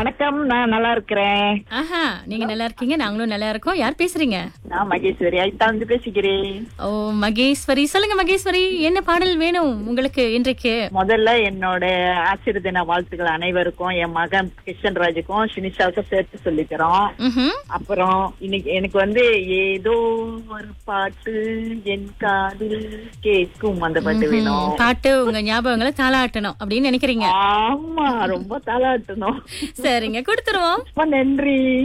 வணக்கம் நான் நல்லா இருக்கிறேன் ஆஹா நீங்க நல்லா இருக்கீங்க நாங்களும் நல்லா இருக்கோம் யார் பேசுறீங்க நான் மகேஸ்வரி ஐத்தாந்து பேசுகிறேன் ஓ மகேஸ்வரி சொல்லுங்க மகேஸ்வரி என்ன பாடல் வேணும் உங்களுக்கு இன்றைக்கு முதல்ல என்னோட ஆசிரியர் தின வாழ்த்துக்கள் அனைவருக்கும் என் மகன் கிருஷ்ணன் ராஜுக்கும் சினிஷாவுக்கும் சேர்த்து சொல்லிக்கிறோம் ம்ஹும். அப்புறம் இன்னைக்கு எனக்கு வந்து ஏதோ ஒரு பாட்டு என் காதில் கேட்கும் அந்த பாட்டு வேணும் பாட்டு உங்க ஞாபகங்களை தாளாட்டணும் அப்படின்னு நினைக்கிறீங்க ஆமா ரொம்ப தாளாட்டணும் சரிங்க கொடுத்துருவோம் ரொம்ப நன்றி